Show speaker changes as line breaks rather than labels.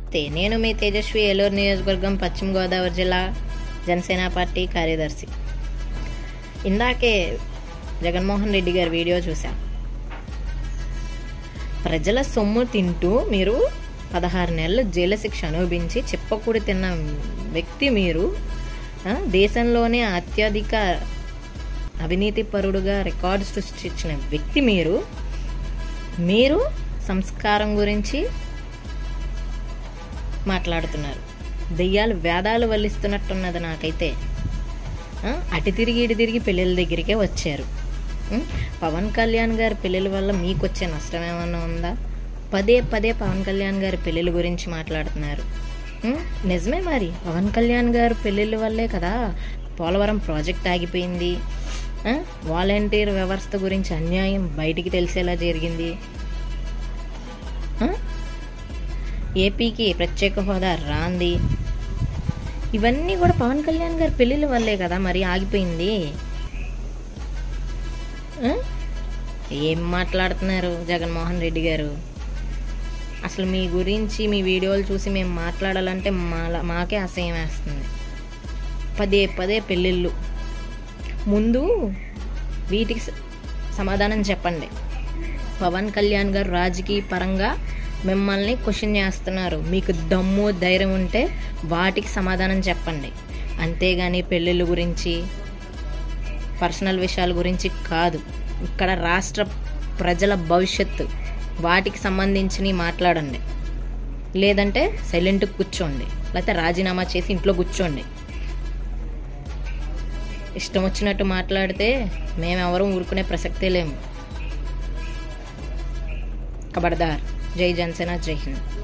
నమస్తే నేను మీ తేజస్వి ఏలూరు నియోజకవర్గం పశ్చిమ గోదావరి జిల్లా జనసేన పార్టీ కార్యదర్శి ఇందాకే జగన్మోహన్ రెడ్డి గారి వీడియో చూసా ప్రజల సొమ్ము తింటూ మీరు పదహారు నెలలు జైలు శిక్ష అనుభవించి చెప్పకూడి తిన్న వ్యక్తి మీరు ఆ, దేశంలోనే అత్యధిక అవినీతి పరుడుగా రికార్డు సృష్టించిన వ్యక్తి మీరు మీరు సంస్కారం గురించి మాట్లాడుతున్నారు దెయ్యాలు వేదాలు వల్లిస్తున్నట్టున్నది నాకైతే ఆ, అటు తిరిగి ఇటు తిరిగి పెళ్ళిళ్ళ దగ్గరికే వచ్చారు ఉం? పవన్ కళ్యాణ్ గారి పెళ్ళిళ్ళ వల్ల మీకు వచ్చే నష్టం ఏమన్నా ఉందా పదే పదే పవన్ కళ్యాణ్ గారి పెళ్ళిళ్ళ గురించి మాట్లాడుతున్నారు ఉం? నిజమే మరి పవన్ కళ్యాణ్ గారు పెళ్ళిళ్ళ వల్లే కదా పోలవరం ప్రాజెక్ట్ ఆగిపోయింది ఆ? వాలంటీర్ వ్యవస్థ గురించి అన్యాయం బయటికి తెలిసేలా జరిగింది ఆ? ఏపీకి ప్రత్యేక హోదా రాంది ఇవన్నీ కూడా పవన్ కళ్యాణ్ గారి పెళ్ళిళ్ళ వల్లే కదా మరి ఆగిపోయింది ఆ? ఏం మాట్లాడుతున్నారు జగన్మోహన్ రెడ్డి గారు అసలు మీ గురించి మీ వీడియోలు చూసి మేము మాట్లాడాలంటే మాలా మాకే అసహ్యం వేస్తుంది పదే పదే పెళ్ళిళ్ళు ముందు వీటికి స- సమాధానం చెప్పండి పవన్ కళ్యాణ్ గారు రాజకీయ పరంగా మిమ్మల్ని క్వశ్చన్ చేస్తున్నారు మీకు దమ్ము ధైర్యం ఉంటే వాటికి సమాధానం చెప్పండి అంతేగాని పెళ్ళిళ్ళ గురించి పర్సనల్ విషయాల గురించి కాదు ఇక్కడ రాష్ట్ర ప్రజల భవిష్యత్తు వాటికి సంబంధించి మాట్లాడండి లేదంటే సైలెంట్గా కూర్చోండి లేకపోతే రాజీనామా చేసి ఇంట్లో కూర్చోండి ఇష్టం వచ్చినట్టు మాట్లాడితే మేమెవరూ ఊరుకునే ప్రసక్తే లేము ఖబర్దార్ జై జనసేన జై హింద్